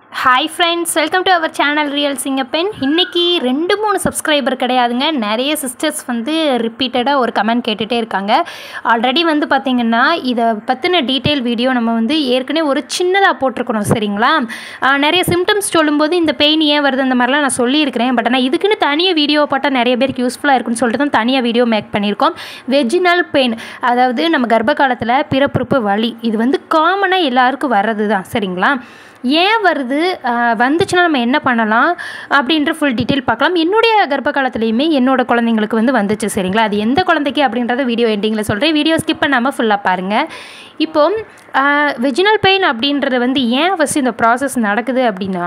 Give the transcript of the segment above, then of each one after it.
hi friends welcome to our channel real Singappenn இன்றைக்கி ரெண்டு மூணு சப்ஸ்கிரைபர் கிடையாதுங்க நிறைய சிஸ்டர்ஸ் வந்து ரிப்பீட்டடாக ஒரு கமெண்ட் கேட்டுகிட்டே இருக்காங்க ஆல்ரெடி வந்து பார்த்திங்கன்னா இதை பற்றின டீட்டெயில் வீடியோ நம்ம வந்து ஏற்கனவே ஒரு சின்னதாக போட்டிருக்கணும் சரிங்களா ஆஹ் நிறைய சிம்டம்ஸ் சொல்லும்போது இந்த பெயின் ஏன் வருது அந்த மாதிரிலாம் நான் சொல்லியிருக்கிறேன் பட் ஆனால் இதுக்குன்னு தனியாக வீடியோ போட்டால் நிறைய பேருக்கு யூஸ்ஃபுல்லாக இருக்குன்னு சொல்லிட்டு தான் தனியாக வீடியோ மேக் பண்ணியிருக்கோம் வெஜினல் பெயின் அதாவது நம்ம கர்ப்ப காலத்தில் பிறப்புறுப்பு வலி இது வந்து காமனாக எல்லாருக்கும் வர்றது தான் சரிங்களா ஏன் வருது ஆஹ் வந்துச்சுன்னா நம்ம என்ன பண்ணலாம் அப்படின்ற ஃபுல் டீட்டெயில் பார்க்கலாம் என்னுடைய கர்ப்ப காலத்துலேயுமே என்னோட குழந்தைங்களுக்கு வந்து வந்துச்சு சரிங்களா அது எந்த குழந்தைக்கு அப்படின்றத வீடியோ எண்டிங்கில் சொல்கிறேன் வீடியோ ஸ்கிப் பண்ணாமல் ஃபுல்லாக பாருங்கள் இப்போ வெஜினல் பெயின் அப்படின்றது வந்து ஏன் ஃபஸ்ட் இந்த ப்ராசஸ் நடக்குது அப்படின்னா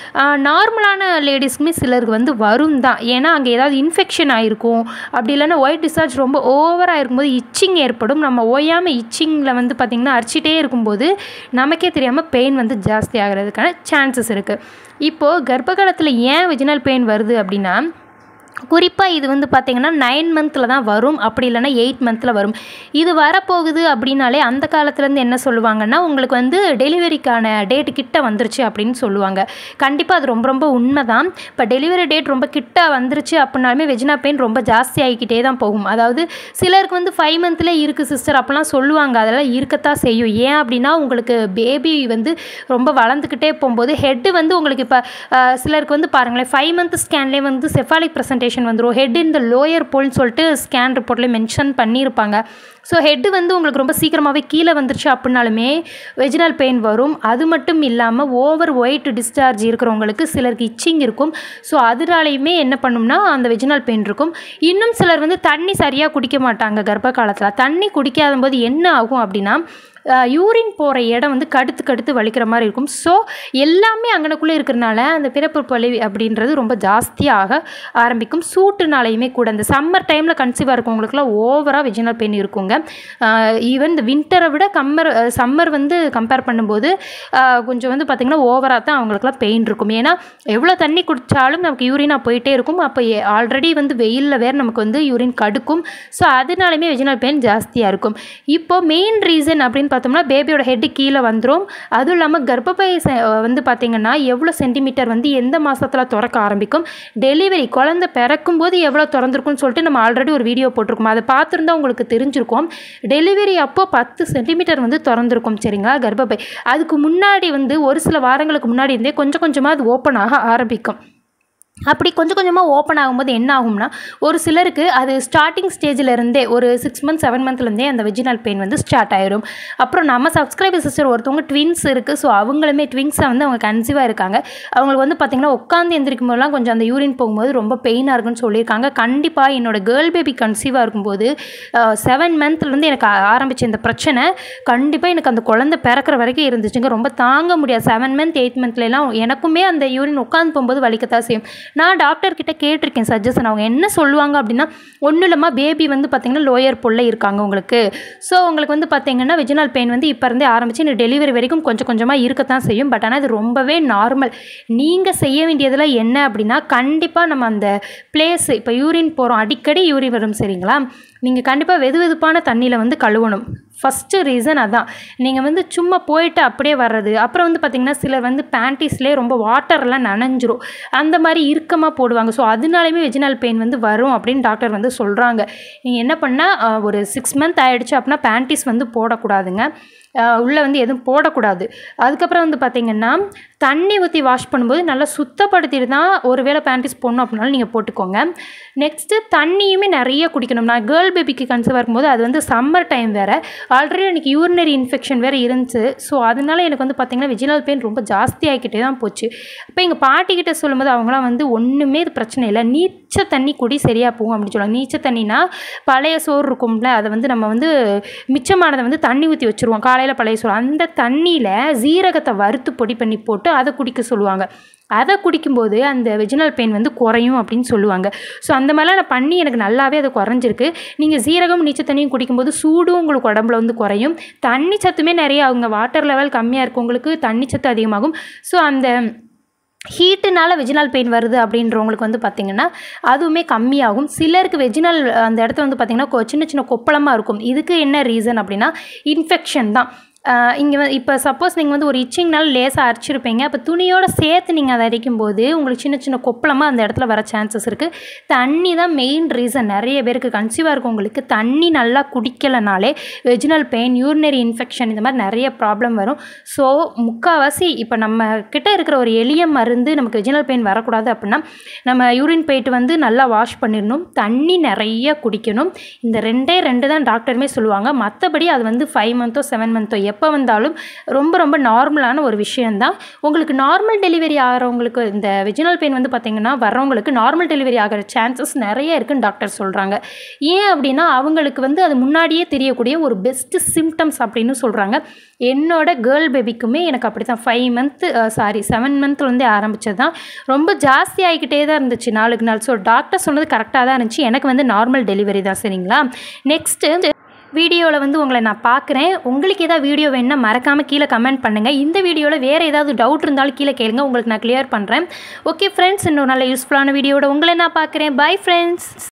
நார்மலான லேடிஸ்க்குமே சிலருக்கு வந்து வரும் தான் ஏன்னா அங்கே ஏதாவது இன்ஃபெக்ஷன் ஆகிருக்கும் அப்படி இல்லைன்னா ஒயிட் டிஸ்சார்ஜ் ரொம்ப ஓவராக இருக்கும்போது இச்சிங் ஏற்படும் நம்ம ஓயாமல் இச்சிங்கில் வந்து பார்த்திங்கன்னா அரிச்சிட்டே இருக்கும்போது நமக்கே தெரியாமல் பெயின் வந்து ஜாஸ்தி ஆகிறதுக்கான சான்சஸ் இருக்குது இப்போது கர்ப்ப காலத்தில் ஏன் வெஜினல் பெயின் வருது அப்படின்னா குறிப்பாக இது வந்து பார்த்திங்கன்னா நைன் மந்தில் தான் வரும் அப்படி இல்லைன்னா எயிட் மந்தில் வரும் இது வரப்போகுது அப்படின்னாலே அந்த காலத்துலேருந்து என்ன சொல்லுவாங்கன்னா உங்களுக்கு வந்து டெலிவரிக்கான டேட்டு கிட்ட வந்துருச்சு அப்படின்னு சொல்லுவாங்க கண்டிப்பாக அது ரொம்ப ரொம்ப உண்மை தான் இப்போ டெலிவரி டேட் ரொம்ப கிட்ட வந்துருச்சு அப்படின்னாலுமே வெஜினா பெயின் ரொம்ப ஜாஸ்தி ஆகிக்கிட்டே தான் போகும் அதாவது சிலருக்கு வந்து ஃபைவ் மந்த்லேயே இருக்குது சிஸ்டர் அப்போல்லாம் சொல்லுவாங்க அதெல்லாம் இருக்கத்தான் செய்யும் ஏன் அப்படின்னா உங்களுக்கு பேபி வந்து ரொம்ப வளர்ந்துக்கிட்டே போகும்போது ஹெட்டு வந்து உங்களுக்கு இப்போ சிலருக்கு வந்து பாருங்களேன் ஃபைவ் மந்த் ஸ்கேன்லேயே வந்து செஃபாலிக் ப்ரெசன்டேஷன் வந்துடும் ஹெட் இன் த லோயர் போல்னு சொல்லிட்டு ஸ்கேன் ரிப்போர்ட்லேயே மென்ஷன் பண்ணியிருப்பாங்க ஸோ ஹெட்டு வந்து உங்களுக்கு ரொம்ப சீக்கிரமாகவே கீழே வந்துருச்சு அப்படின்னாலுமே வெஜினல் பெயின் வரும் அது மட்டும் இல்லாமல் ஓவர் ஒயிட் டிஸ்சார்ஜ் இருக்கிறவங்களுக்கு சிலருக்கு இச்சிங் இருக்கும் ஸோ அதனாலையுமே என்ன பண்ணும்னா அந்த வெஜினல் பெயின் இருக்கும் இன்னும் சிலர் வந்து தண்ணி சரியாக குடிக்க மாட்டாங்க கர்ப்ப காலத்தில் தண்ணி குடிக்காத போது என்ன ஆகும் அப்படின்னா யூரின் போகிற இடம் வந்து கடுத்து கடுத்து வலிக்கிற மாதிரி இருக்கும் ஸோ எல்லாமே அங்கனக்குள்ளே இருக்கிறனால அந்த பிறப்பு வலி அப்படின்றது ரொம்ப ஜாஸ்தியாக ஆரம்பிக்கும் சூட்டுனாலையுமே கூட இந்த சம்மர் டைமில் கன்சீவாக இருக்கவங்களுக்குலாம் ஓவராக வெஜினல் பெயின் இருக்குங்க ஈவன் இந்த வின்டரை விட கம்மர் சம்மர் வந்து கம்பேர் பண்ணும்போது ஆஹ் கொஞ்சம் வந்து பார்த்திங்கன்னா ஓவராக தான் அவங்களுக்குலாம் பெயின் இருக்கும் ஏன்னா எவ்வளோ தண்ணி குடித்தாலும் நமக்கு யூரினாக போயிட்டே இருக்கும் அப்போ ஆல்ரெடி வந்து வெயிலில் வேறு நமக்கு வந்து யூரின் கடுக்கும் ஸோ அதனாலுமே வெஜினல் பெயின் ஜாஸ்தியாக இருக்கும் இப்போ மெயின் ரீசன் அப்படின்னு பார்த்தோம்னா பேபியோட ஹெட்டு கீழே வந்துடும் அதுவும் இல்லாமல் கர்ப்பப்பை செ- வந்து பார்த்திங்கன்னா எவ்வளோ சென்டிமீட்டர் வந்து எந்த மாதத்தில் திறக்க ஆரம்பிக்கும் டெலிவரி குழந்தை பிறக்கும் போது எவ்வளோ திறந்திருக்கும்னு சொல்லிட்டு நம்ம ஆல்ரெடி ஒரு வீடியோ போட்டிருக்கோம் அதை பார்த்துருந்தா உங்களுக்கு தெரிஞ்சிருக்கும் டெலிவரி அப்போ பத்து சென்டிமீட்டர் வந்து திறந்திருக்கும் சரிங்களா கர்ப்பப்பை அதுக்கு முன்னாடி வந்து ஒரு சில வாரங்களுக்கு முன்னாடி இருந்தே கொஞ்சம் கொஞ்சமாக அது ஓப்பன் ஆக ஆரம்பிக்கும் அப்படி கொஞ்சம் கொஞ்சமாக ஓப்பன் ஆகும்போது என்ன ஆகும்னா ஒரு சிலருக்கு அது ஸ்டார்டிங் ஸ்டேஜில் இருந்தே ஒரு சிக்ஸ் மந்த் செவன் மந்த்லேருந்தே அந்த வெஜினல் பெயின் வந்து ஸ்டார்ட் ஆயிரும் அப்புறம் நம்ம சப்ஸ்கிரைபர் சிஸ்டர் ஒருத்தவங்க ட்வின்ஸ் இருக்குது ஸோ அவங்களுமே ட்வின்ஸாக வந்து அவங்க கன்சீவாக இருக்காங்க அவங்களுக்கு வந்து பார்த்திங்கன்னா உட்காந்து எந்திரிக்கும் போதெல்லாம் கொஞ்சம் அந்த யூரின் போகும்போது ரொம்ப பெயினாக இருக்குன்னு சொல்லியிருக்காங்க கண்டிப்பாக என்னோட கேர்ள் பேபி கன்சீவாக இருக்கும்போது செவன் மந்த்லேருந்து எனக்கு ஆ- ஆரம்பிச்ச இந்த பிரச்சனை கண்டிப்பாக எனக்கு அந்த குழந்தை பிறக்கிற வரைக்கும் இருந்துச்சுங்க ரொம்ப தாங்க முடியாது செவன் மந்த் எயிட் மந்த்லலாம் எனக்குமே அந்த யூரின் உட்காந்து போகும்போது வலிக்கத்தான் செய்யும் நான் டாக்டர் கிட்ட கேட்டிருக்கேன் சஜஷன் அவங்க என்ன சொல்லுவாங்க அப்படின்னா ஒன்றும் இல்லாமல் பேபி வந்து பார்த்திங்கன்னா லோயர் பொல்ல இருக்காங்க உங்களுக்கு ஸோ உங்களுக்கு வந்து பார்த்திங்கன்னா வெஜினல் பெயின் வந்து இப்போ இருந்தே ஆரம்பிச்சு இந்த டெலிவரி வரைக்கும் கொஞ்சம் கொஞ்சமாக இருக்கத்தான் செய்யும் பட் ஆனால் இது ரொம்பவே நார்மல் நீங்கள் செய்ய வேண்டியதில் என்ன அப்படின்னா கண்டிப்பாக நம்ம அந்த பிளேஸ் இப்போ யூரின் போகிறோம் அடிக்கடி யூரின் வரும் சரிங்களா நீங்கள் கண்டிப்பாக வெது வெதுப்பான தண்ணியில் வந்து கழுவணும் ஃபஸ்ட்டு ரீசன் அதான் நீங்கள் வந்து சும்மா போயிட்டு அப்படியே வர்றது அப்புறம் வந்து பார்த்திங்கன்னா சிலர் வந்து பேண்டீஸ்லேயே ரொம்ப வாட்டர்லாம் நனைஞ்சிரும் அந்த மாதிரி இறுக்கமாக போடுவாங்க ஸோ அதனாலையுமே வெஜினல் பெயின் வந்து வரும் அப்படின்னு டாக்டர் வந்து சொல்கிறாங்க நீங்கள் என்ன பண்ணால் ஒரு சிக்ஸ் மந்த் ஆயிடுச்சு அப்படின்னா பேண்டீஸ் வந்து போடக்கூடாதுங்க உள்ளே வந்து எதுவும் போடக்கூடாது அதுக்கப்புறம் வந்து பார்த்திங்கன்னா தண்ணி ஊற்றி வாஷ் பண்ணும்போது நல்லா சுத்தப்படுத்திட்டு தான் ஒருவேளை பேண்டீஸ் போடணும் அப்படின்னாலும் நீங்கள் போட்டுக்கோங்க நெக்ஸ்ட்டு தண்ணியுமே நிறைய குடிக்கணும் நான் கேர்ள் பேபிக்கு கன்சீவ் இருக்கும்போது அது வந்து சம்மர் டைம் வேறு ஆல்ரெடி எனக்கு யூரினரி இன்ஃபெக்ஷன் வேறு இருந்துச்சு ஸோ அதனால எனக்கு வந்து பார்த்திங்கன்னா வெஜினல் பெயின் ரொம்ப ஜாஸ்தி ஆகிக்கிட்டே தான் போச்சு அப்போ எங்கள் பாட்டிக்கிட்ட சொல்லும்போது அவங்களாம் வந்து ஒன்றுமே இது பிரச்சனை இல்லை நீச்ச தண்ணி குடி சரியாக போகும் அப்படின்னு சொல்லுவாங்க நீச்ச தண்ணினா பழைய சோறு இருக்கும்ல அதை வந்து நம்ம வந்து மிச்சமானதை வந்து தண்ணி ஊற்றி வச்சுருவோம் காலையில் பழைய சோறு அந்த தண்ணியில் ஜீரகத்தை வறுத்து பொடி பண்ணி போட்டு அதை குடிக்க சொல்லுவாங்க அதை குடிக்கும்போது அந்த வெஜினல் பெயின் வந்து குறையும் அப்படின்னு சொல்லுவாங்க ஸோ அந்த மாதிரிலாம் நான் பண்ணி எனக்கு நல்லாவே அது குறைஞ்சிருக்கு நீங்கள் சீரகம் நீச்சல் தண்ணியும் குடிக்கும்போது சூடும் உங்களுக்கு உடம்புல வந்து குறையும் தண்ணி சத்துமே நிறைய ஆகுங்க வாட்டர் லெவல் கம்மியாக இருக்கவங்களுக்கு தண்ணி சத்து அதிகமாகும் ஸோ அந்த ஹீட்டுனால வெஜினல் பெயின் வருது அப்படின்றவங்களுக்கு வந்து பார்த்திங்கன்னா அதுவுமே கம்மியாகும் சிலருக்கு வெஜினல் அந்த இடத்துல வந்து பார்த்திங்கன்னா கொ- சின்ன சின்ன கொப்பளமாக இருக்கும் இதுக்கு என்ன ரீசன் அப்படின்னா இன்ஃபெக்ஷன் தான் இங்கே வந்து இப்போ சப்போஸ் நீங்கள் வந்து ஒரு இச்சிங்னால லேசாக அரைச்சிருப்பீங்க அப்போ துணியோட சேர்த்து நீங்கள் அதை அரைக்கும் போது உங்களுக்கு சின்ன சின்ன கொப்பளமாக அந்த இடத்துல வர சான்சஸ் இருக்குது தண்ணி தான் மெயின் ரீசன் நிறைய பேருக்கு கன்சீவாக இருக்கவங்களுக்கு தண்ணி நல்லா குடிக்கலைனாலே வெஜினல் பெயின் யூரினரி இன்ஃபெக்ஷன் இந்த மாதிரி நிறைய ப்ராப்ளம் வரும் ஸோ முக்கால்வாசி இப்போ நம்ம கிட்ட இருக்கிற ஒரு எளிய மருந்து நமக்கு வெஜினல் பெயின் வரக்கூடாது அப்படின்னா நம்ம யூரின் போயிட்டு வந்து நல்லா வாஷ் பண்ணிடணும் தண்ணி நிறைய குடிக்கணும் இந்த ரெண்டே ரெண்டு தான் டாக்டருமே சொல்லுவாங்க மற்றபடி அது வந்து ஃபைவ் மந்த்தோ செவன் மந்த்தோ எப்போ வந்தாலும் ரொம்ப ரொம்ப நார்மலான ஒரு விஷயந்தான் உங்களுக்கு நார்மல் டெலிவரி ஆகிறவங்களுக்கு இந்த வெஜினல் பெயின் வந்து பார்த்திங்கன்னா வர்றவங்களுக்கு நார்மல் டெலிவரி ஆகிற சான்சஸ் நிறைய இருக்குன்னு டாக்டர் சொல்கிறாங்க ஏன் அப்படின்னா அவங்களுக்கு வந்து அது முன்னாடியே தெரியக்கூடிய ஒரு பெஸ்ட்டு சிம்டம்ஸ் அப்படின்னு சொல்கிறாங்க என்னோட கேர்ள் பேபிக்குமே எனக்கு அப்படி தான் ஃபைவ் மந்த்து சாரி செவன் மந்த்லேருந்தே ஆரம்பித்தது தான் ரொம்ப ஜாஸ்தி ஆகிக்கிட்டே தான் இருந்துச்சு நாளுக்கு நாள் ஸோ டாக்டர் சொன்னது கரெக்டாக தான் இருந்துச்சு எனக்கு வந்து நார்மல் டெலிவரி தான் சரிங்களா நெக்ஸ்ட்டு வீடியோவில் வந்து உங்களை நான் பார்க்குறேன் உங்களுக்கு ஏதாவது வீடியோ வேணுன்னா மறக்காமல் கீழே கமெண்ட் பண்ணுங்கள் இந்த வீடியோவில் வேறு ஏதாவது டவுட் இருந்தாலும் கீழே கேளுங்க உங்களுக்கு நான் கிளியர் பண்ணுறேன் ஓகே ஃப்ரெண்ட்ஸ் இன்னொரு நல்ல யூஸ்ஃபுல்லான வீடியோட உங்களை நான் பார்க்குறேன் பை ஃப்ரெண்ட்ஸ்